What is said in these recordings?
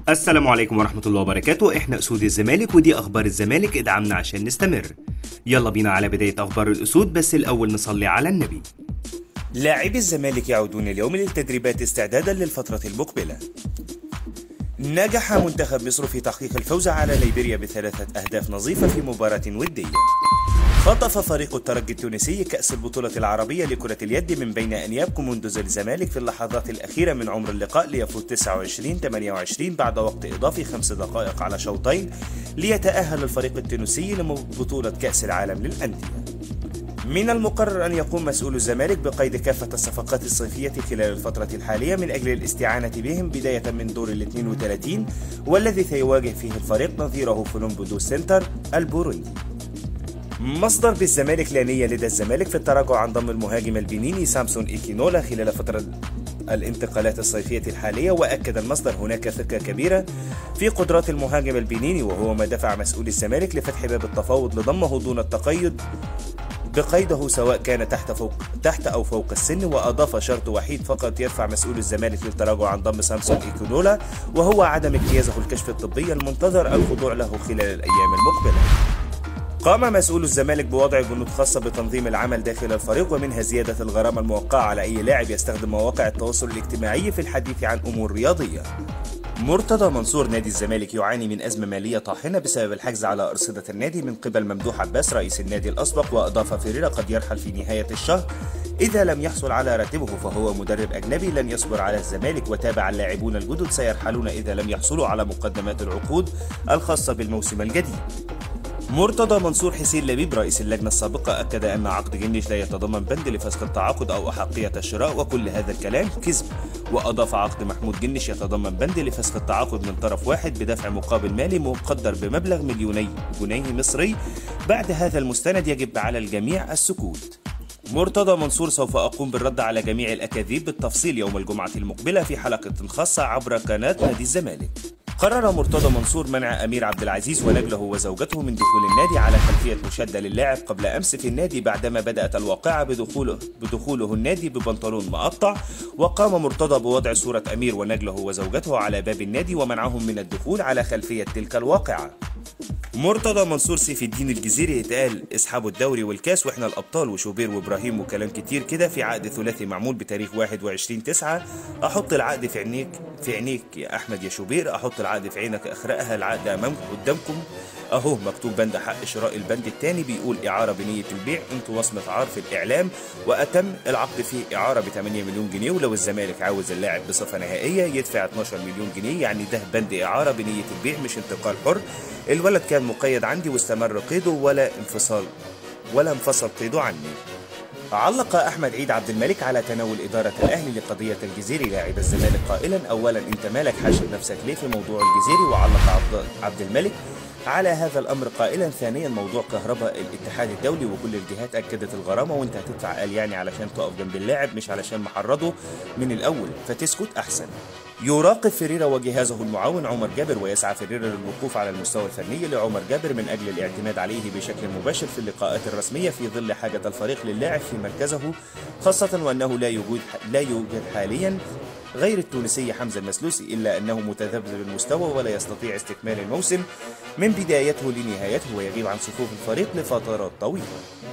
السلام عليكم ورحمة الله وبركاته احنا اسود الزمالك ودي اخبار الزمالك ادعمنا عشان نستمر يلا بينا على بداية اخبار الاسود بس الاول نصلي على النبي لاعبي الزمالك يعودون اليوم للتدريبات استعدادا للفترة المقبلة نجح منتخب مصر في تحقيق الفوز على ليبيريا بثلاثة أهداف نظيفة في مباراة ودية خطف فريق الترجي التونسي كأس البطولة العربية لكرة اليد من بين أنياب كوموندوز الزمالك في اللحظات الأخيرة من عمر اللقاء ليفوز 29 28 بعد وقت إضافي خمس دقائق على شوطين ليتأهل الفريق التونسي لبطولة كأس العالم للأندية من المقرر أن يقوم مسؤول الزمالك بقيد كافة الصفقات الصيفية خلال الفترة الحالية من أجل الاستعانة بهم بداية من دور ال 32 والذي سيواجه فيه الفريق نظيره فلومبودو سنتر البوروندي مصدر بالزمالك لا نية لدى الزمالك في التراجع عن ضم المهاجم البنيني سامسون إيكينولا خلال فترة الانتقالات الصيفية الحالية وأكد المصدر هناك ثقة كبيرة في قدرات المهاجم البنيني وهو ما دفع مسؤول الزمالك لفتح باب التفاوض لضمه دون التقيد بقيده سواء كان تحت فوق تحت او فوق السن واضاف شرط وحيد فقط يدفع مسؤول الزمالك للتراجع عن ضم سامسون ايكونولا وهو عدم اجتيازه الكشف الطبي المنتظر الخضوع له خلال الايام المقبله. قام مسؤول الزمالك بوضع بنود خاصة بتنظيم العمل داخل الفريق ومنها زيادة الغرامة الموقعة على أي لاعب يستخدم مواقع التواصل الاجتماعي في الحديث عن أمور رياضية. مرتضى منصور نادي الزمالك يعاني من أزمة مالية طاحنة بسبب الحجز على أرصدة النادي من قبل ممدوح عباس رئيس النادي الأسبق وأضاف فريرة قد يرحل في نهاية الشهر إذا لم يحصل على راتبه فهو مدرب أجنبي لن يصبر على الزمالك وتابع اللاعبون الجدد سيرحلون إذا لم يحصلوا على مقدمات العقود الخاصة بالموسم الجديد مرتضى منصور حسين لبيب رئيس اللجنة السابقة أكد أن عقد جنش لا يتضمن بند لفسخ التعاقد أو أحقية الشراء وكل هذا الكلام كذب وأضاف عقد محمود جنش يتضمن بند لفسخ التعاقد من طرف واحد بدفع مقابل مالي مقدر بمبلغ مليوني جنيه مصري بعد هذا المستند يجب على الجميع السكوت مرتضى منصور سوف أقوم بالرد على جميع الأكاذيب بالتفصيل يوم الجمعة المقبلة في حلقة خاصة عبر قناة نادي الزمالك قرر مرتضى منصور منع امير عبد العزيز ونجله وزوجته من دخول النادي على خلفيه مشاده للاعب قبل امس في النادي بعدما بدات الواقعه بدخوله بدخوله النادي ببنطلون مقطع وقام مرتضى بوضع صوره امير ونجله وزوجته على باب النادي ومنعهم من الدخول على خلفيه تلك الواقعه مرتضى منصور سيف الدين الجزيري اتقال اسحبوا الدوري والكاس واحنا الابطال وشوبير وابراهيم وكلام كتير كده في عقد ثلاثي معمول بتاريخ 21 9 احط العقد في عينيك في عينيك يا احمد يا شوبير احط العقد في عينك اخرقها العقد امامكم قدامكم اهو مكتوب بند حق شراء البند الثاني بيقول اعاره بنيه البيع انتوا وصمه عار في الاعلام واتم العقد فيه اعاره ب 8 مليون جنيه ولو الزمالك عاوز اللاعب بصفه نهائيه يدفع 12 مليون جنيه يعني ده بند اعاره بنيه البيع مش انتقال حر الولد كان مقيد عندي واستمر قيده ولا انفصال ولا انفصل قيده عني علق احمد عيد عبد الملك على تناول اداره الاهلي لقضيه الجزيري لاعب الزمالك قائلا اولا انت مالك حاشر نفسك ليه في موضوع الجزيري وعلق عبد, عبد الملك على هذا الامر قائلا ثانيا موضوع كهرباء الاتحاد الدولي وكل الجهات اكدت الغرامه وانت هتدفع قال يعني علشان تقف جنب اللاعب مش علشان محرضه من الاول فتسكت احسن يراقب فريرة وجهازه المعاون عمر جابر ويسعى فريرة للوقوف على المستوى الفني لعمر جابر من أجل الاعتماد عليه بشكل مباشر في اللقاءات الرسمية في ظل حاجة الفريق للاعب في مركزه خاصة وأنه لا يوجد لا يوجد حاليا غير التونسي حمزة المسلوسي إلا أنه متذبذب المستوى ولا يستطيع استكمال الموسم من بدايته لنهايته ويغيب عن صفوف الفريق لفترات طويلة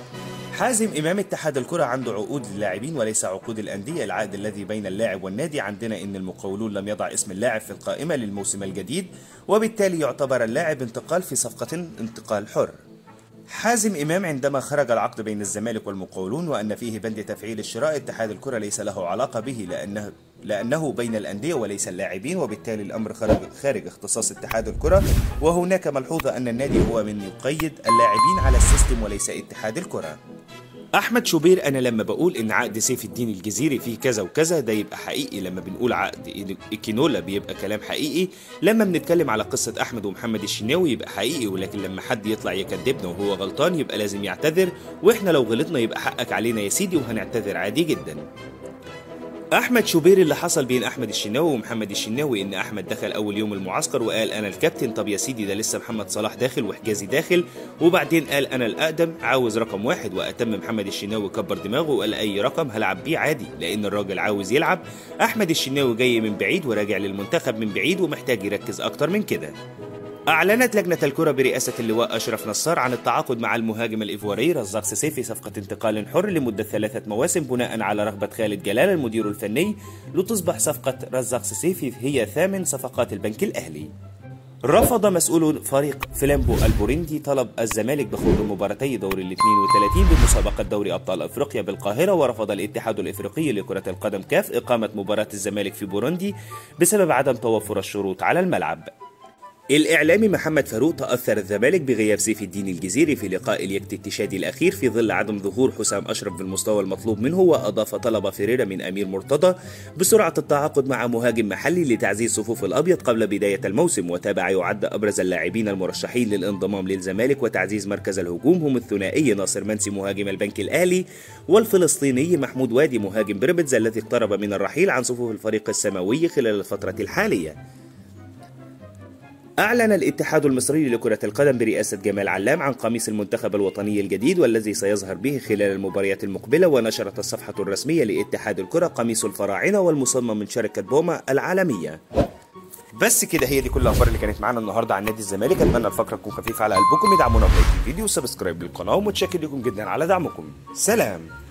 حازم إمام اتحاد الكرة عنده عقود للاعبين وليس عقود الأندية العقد الذي بين اللاعب والنادي عندنا إن المقاولون لم يضع اسم اللاعب في القائمة للموسم الجديد وبالتالي يعتبر اللاعب انتقال في صفقة انتقال حر حازم إمام عندما خرج العقد بين الزمالك والمقاولون وأن فيه بند تفعيل الشراء اتحاد الكرة ليس له علاقة به لأنه لأنه بين الأندية وليس اللاعبين وبالتالي الأمر خارج, خارج اختصاص اتحاد الكرة وهناك ملحوظة أن النادي هو من يقيد اللاعبين على السيستم وليس اتحاد الكرة احمد شوبير انا لما بقول ان عقد سيف الدين الجزيري فيه كذا وكذا ده يبقى حقيقي لما بنقول عقد ايكينولا بيبقى كلام حقيقي لما بنتكلم على قصه احمد ومحمد الشناوي يبقى حقيقي ولكن لما حد يطلع يكذبنا وهو غلطان يبقى لازم يعتذر واحنا لو غلطنا يبقى حقك علينا يا سيدي وهنعتذر عادي جدا احمد شوبير اللي حصل بين احمد الشناوي ومحمد الشناوي ان احمد دخل اول يوم المعسكر وقال انا الكابتن طب يا سيدي ده لسه محمد صلاح داخل وحجازي داخل وبعدين قال انا الاقدم عاوز رقم واحد واتم محمد الشناوي كبر دماغه وقال اي رقم هلعب بيه عادي لان الراجل عاوز يلعب احمد الشناوي جاي من بعيد وراجع للمنتخب من بعيد ومحتاج يركز اكتر من كده أعلنت لجنة الكرة برئاسة اللواء أشرف نصار عن التعاقد مع المهاجم الإيفواري رزاق سيسي في صفقة انتقال حر لمدة ثلاثة مواسم بناء على رغبة خالد جلال المدير الفني لتصبح صفقة رزاق سيسي هي ثامن صفقات البنك الأهلي. رفض مسؤول فريق فلامبو البوريندي طلب الزمالك بخوض مباراتي دور ال 32 بمسابقة دوري أبطال أفريقيا بالقاهرة ورفض الاتحاد الإفريقي لكرة القدم كاف إقامة مباراة الزمالك في بوروندي بسبب عدم توفر الشروط على الملعب. الإعلامي محمد فاروق تأثر الزمالك بغياب سيف الدين الجزيري في لقاء اليكت التشادي الأخير في ظل عدم ظهور حسام أشرف بالمستوى المطلوب منه وأضاف طلب فيريرا من أمير مرتضى بسرعة التعاقد مع مهاجم محلي لتعزيز صفوف الأبيض قبل بداية الموسم وتابع يعد أبرز اللاعبين المرشحين للانضمام للزمالك وتعزيز مركز الهجوم هم الثنائي ناصر منسي مهاجم البنك الأهلي والفلسطيني محمود وادي مهاجم بيراميدز الذي اقترب من الرحيل عن صفوف الفريق السماوي خلال الفترة الحالية أعلن الاتحاد المصري لكرة القدم برئاسة جمال علام عن قميص المنتخب الوطني الجديد والذي سيظهر به خلال المباريات المقبلة ونشرت الصفحة الرسمية لاتحاد الكرة قميص الفراعنة والمصمم من شركة بوما العالمية بس كده هي دي كل الاخبار اللي كانت معانا النهارده عن نادي الزمالك اتمنى الفقره تكون خفيفه على قلبكم ادعمونا بلايك الفيديو وسبسكرايب للقناه ومتشكر لكم جدا على دعمكم سلام